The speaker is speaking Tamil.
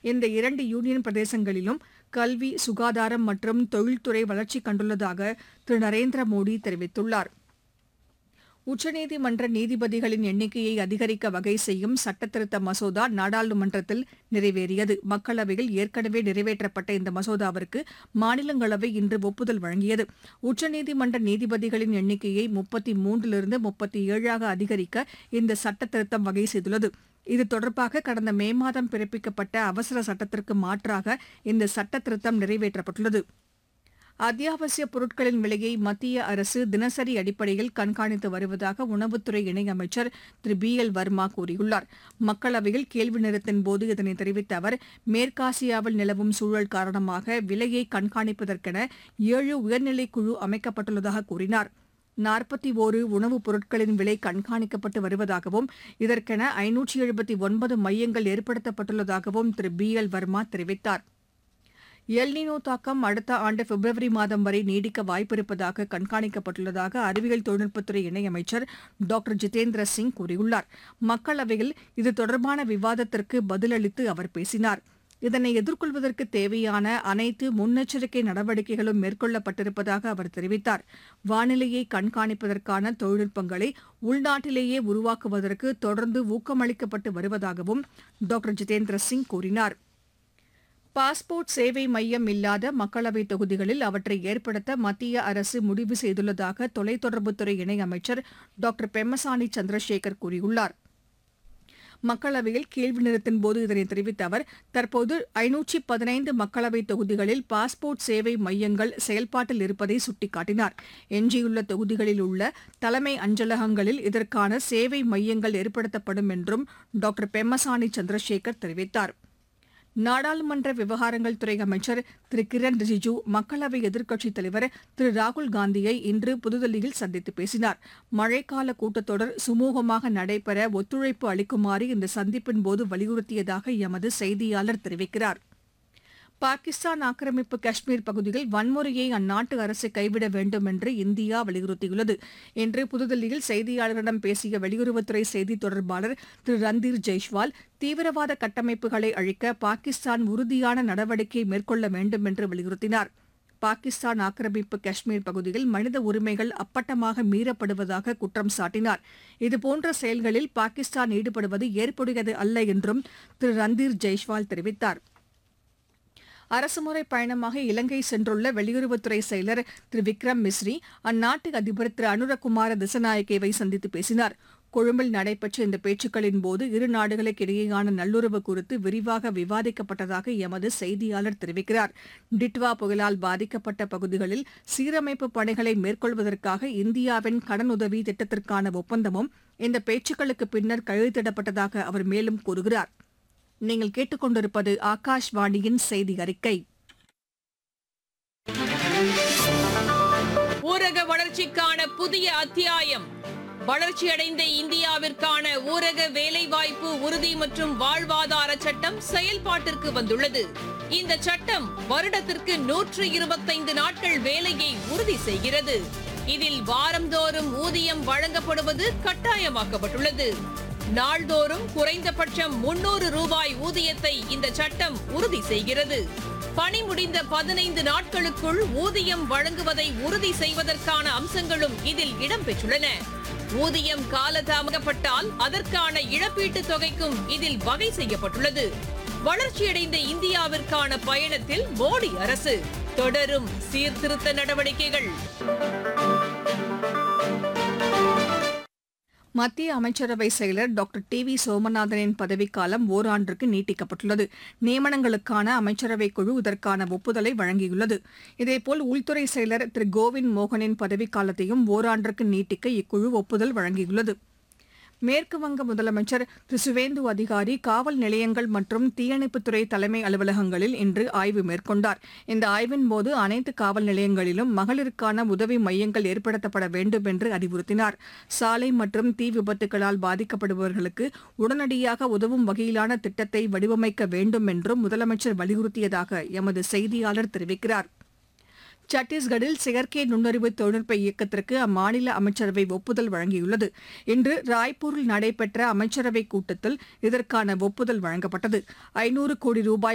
இந்த இரண்டு யூனியன் பிரதேசங்களிலும் கல்வி சுகாதாரம் மற்றும் தொழில்துறை வளர்ச்சி கண்டுள்ளதாக திரு நரேந்திர மோடி தெரிவித்துள்ளார் உச்சநீதிமன்ற நீதிபதிகளின் எண்ணிக்கையை அதிகரிக்க வகை செய்யும் சட்டத்திருத்த மசோதா நாடாளுமன்றத்தில் நிறைவேறியது மக்களவையில் ஏற்கனவே நிறைவேற்றப்பட்ட இந்த மசோதாவிற்கு மாநிலங்களவை இன்று ஒப்புதல் வழங்கியது உச்சநீதிமன்ற நீதிபதிகளின் எண்ணிக்கையை முப்பத்தி மூன்றிலிருந்து முப்பத்தி ஏழாக அதிகரிக்க இந்த சட்டத்திருத்தம் வகை செய்துள்ளது இது தொடர்பாக கடந்த மே மாதம் பிறப்பிக்கப்பட்ட அவசர சட்டத்திற்கு மாற்றாக இந்த சட்டத்திருத்தம் நிறைவேற்றப்பட்டுள்ளது அத்தியாவசிய பொருட்களின் விலையை மத்திய அரசு தினசரி அடிப்படையில் கண்காணித்து வருவதாக உணவுத்துறை இணையமைச்சர் திரு பி எல் வர்மா கூறியுள்ளார் மக்களவையில் கேள்வி நேரத்தின் போது இதனை தெரிவித்த அவர் மேற்காசியாவில் நிலவும் சூழல் காரணமாக விலையை கண்காணிப்பதற்கென ஏழு உயர்நிலைக் குழு அமைக்கப்பட்டுள்ளதாக கூறினார் நாற்பத்தி ஓரு உணவுப் பொருட்களின் விலை கண்காணிக்கப்பட்டு வருவதாகவும் இதற்கென ஐநூற்றி எழுபத்தி ஒன்பது மையங்கள் ஏற்படுத்தப்பட்டுள்ளதாகவும் திரு பி எல் வர்மா தெரிவித்தார் எல்னினோ தாக்கம் அடுத்த ஆண்டு பிப்ரவரி மாதம் வரை நீடிக்க வாய்ப்பிருப்பதாக கண்காணிக்கப்பட்டுள்ளதாக அறிவியல் தொழில்நுட்பத்துறை இணையமைச்சர் டாக்டர் ஜிதேந்திர சிங் கூறியுள்ளார் மக்களவையில் இது தொடர்பான விவாதத்திற்கு பதிலளித்து அவர் பேசினார் இதனை எதிர்கொள்வதற்கு தேவையான அனைத்து முன்னெச்சரிக்கை நடவடிக்கைகளும் மேற்கொள்ளப்பட்டிருப்பதாக அவர் தெரிவித்தார் வானிலையை கண்காணிப்பதற்கான தொழில்நுட்பங்களை உள்நாட்டிலேயே உருவாக்குவதற்கு தொடர்ந்து ஊக்கமளிக்கப்பட்டு வருவதாகவும் டாக்டர் ஜிதேந்திர சிங் கூறினார் பாஸ்போர்ட் சேவை மையம் இல்லாத மக்களவைத் தொகுதிகளில் அவற்றை ஏற்படுத்த மத்திய அரசு முடிவு செய்துள்ளதாக தொலைத்தொடர்புத்துறை இணையமைச்சர் டாக்டர் பெம்மசானி சந்திரசேகர் கூறியுள்ளார் மக்களவையில் கேள்வி நேரத்தின் போது இதனை தெரிவித்த அவர் தற்போது ஐநூற்றி பதினைந்து மக்களவைத் தொகுதிகளில் பாஸ்போர்ட் சேவை மையங்கள் செயல்பாட்டில் இருப்பதை சுட்டிக்காட்டினார் எஞ்சியுள்ள தொகுதிகளில் உள்ள தலைமை அஞ்சலகங்களில் இதற்கான சேவை மையங்கள் ஏற்படுத்தப்படும் என்றும் டாக்டர் பெம்மசானி சந்திரசேகர் தெரிவித்தார் நாடாளுமன்ற விவகாரங்கள் துறை அமைச்சர் திரு கிரண் ரிஜிஜு மக்களவை எதிர்க்கட்சித் தலைவர் திரு ராகுல் காந்தியை இன்று புதுதில்லியில் சந்தித்து பேசினார் மழைக்கால கூட்டத்தொடர் சுமூகமாக நடைபெற ஒத்துழைப்பு அளிக்குமாறு இந்த சந்திப்பின் போது வலியுறுத்தியதாக எமது செய்தியாளர் தெரிவிக்கிறார் பாகிஸ்தான் ஆக்கிரமிப்பு காஷ்மீர் பகுதியில் வன்முறையை அந்நாட்டு அரசு கைவிட வேண்டும் என்று இந்தியா வலியுறுத்தியுள்ளது இன்று புதுதில்லியில் செய்தியாளர்களிடம் பேசிய வெளியுறவுத்துறை செய்தித் தொடர்பாளர் திரு ரந்தீர் ஜெய்ஷ்வால் தீவிரவாத கட்டமைப்புகளை அழிக்க பாகிஸ்தான் உறுதியான நடவடிக்கை மேற்கொள்ள வேண்டும் என்று வலியுறுத்தினார் பாகிஸ்தான் ஆக்கிரமிப்பு காஷ்மீர் பகுதியில் மனித உரிமைகள் அப்பட்டமாக மீறப்படுவதாக குற்றம் சாட்டினார் இதுபோன்ற செயல்களில் பாகிஸ்தான் ஈடுபடுவது ஏற்புடையது அல்ல என்றும் திரு ரந்தீர் ஜெய்ஷ்வால் தெரிவித்தார் அரசுமுறை பயணமாக இலங்கை சென்றுள்ள வெளியுறவுத்துறை செயலர் திரு விக்ரம் மிஸ்ரி அந்நாட்டு அதிபர் திரு அனுரகுமார திசநாயக்கேவை சந்தித்து பேசினார் கொழும்பில் நடைபெற்ற இந்த பேச்சுக்களின் போது இரு நாடுகளுக்கு இடையேயான நல்லுறவு குறித்து விரிவாக விவாதிக்கப்பட்டதாக எமது செய்தியாளர் தெரிவிக்கிறார் டிட்வா புயலால் பாதிக்கப்பட்ட பகுதிகளில் சீரமைப்பு பணிகளை மேற்கொள்வதற்காக இந்தியாவின் கடனுதவி திட்டத்திற்கான ஒப்பந்தமும் இந்த பேச்சுக்களுக்கு பின்னர் கையெழுத்திடப்பட்டதாக அவர் மேலும் கூறுகிறார் நீங்கள் கேட்டுக்கொண்டிருப்பது ஆகாஷ்வாணியின் செய்தி அறிக்கை ஊரக வளர்ச்சிக்கான புதிய அத்தியாயம் வளர்ச்சியடைந்த இந்தியாவிற்கான ஊரக வேலைவாய்ப்பு உறுதி மற்றும் வாழ்வாதார சட்டம் செயல்பாட்டிற்கு வந்துள்ளது இந்த சட்டம் வருடத்திற்கு நூற்று இருபத்தைந்து நாட்கள் வேலையை உறுதி செய்கிறது இதில் வாரந்தோறும் ஊதியம் வழங்கப்படுவது கட்டாயமாக்கப்பட்டுள்ளது நாள்தோறும் குறைந்தபட்சம் முன்னூறு ரூபாய் ஊதியத்தை இந்த சட்டம் உறுதி செய்கிறது பணி முடிந்த பதினைந்து நாட்களுக்குள் ஊதியம் வழங்குவதை உறுதி செய்வதற்கான அம்சங்களும் இதில் இடம்பெற்றுள்ளன ஊதியம் காலதாமதப்பட்டால் அதற்கான இழப்பீட்டுத் தொகைக்கும் இதில் வகை செய்யப்பட்டுள்ளது வளர்ச்சியடைந்த இந்தியாவிற்கான பயணத்தில் மோடி அரசு தொடரும் சீர்திருத்த நடவடிக்கைகள் மத்திய அமைச்சரவை செயலர் டாக்டர் டி வி சோமநாதனின் பதவிக்காலம் ஓராண்டிற்கு நீட்டிக்கப்பட்டுள்ளது நியமனங்களுக்கான அமைச்சரவை குழு இதற்கான ஒப்புதலை வழங்கியுள்ளது இதேபோல் உள்துறை செயலர் திரு கோவிந்த் மோகனின் பதவிக்காலத்தையும் ஓராண்டிற்கு நீட்டிக்க இக்குழு ஒப்புதல் வழங்கியுள்ளது மேற்கு வங்க முதலமைச்சர் திரு சுவேந்து அதிகாரி காவல் நிலையங்கள் மற்றும் தீயணைப்புத்துறை தலைமை அலுவலகங்களில் இன்று ஆய்வு மேற்கொண்டார் இந்த ஆய்வின் போது அனைத்து காவல் நிலையங்களிலும் மகளிருக்கான உதவி மையங்கள் ஏற்படுத்தப்பட வேண்டும் என்று அறிவுறுத்தினார் சாலை மற்றும் தீ விபத்துகளால் பாதிக்கப்படுபவர்களுக்கு உடனடியாக உதவும் வகையிலான திட்டத்தை வடிவமைக்க வேண்டும் என்றும் முதலமைச்சர் வலியுறுத்தியதாக எமது செய்தியாளர் தெரிவிக்கிறார் சத்தீஸ்கரில் செயற்கை நுண்ணறிவு தொழில்நுட்ப இயக்கத்திற்கு அம்மாநில அமைச்சரவை ஒப்புதல் வழங்கியுள்ளது இன்று ராய்ப்பூரில் நடைபெற்ற அமைச்சரவைக் கூட்டத்தில் இதற்கான ஒப்புதல் வழங்கப்பட்டது ஐநூறு கோடி ரூபாய்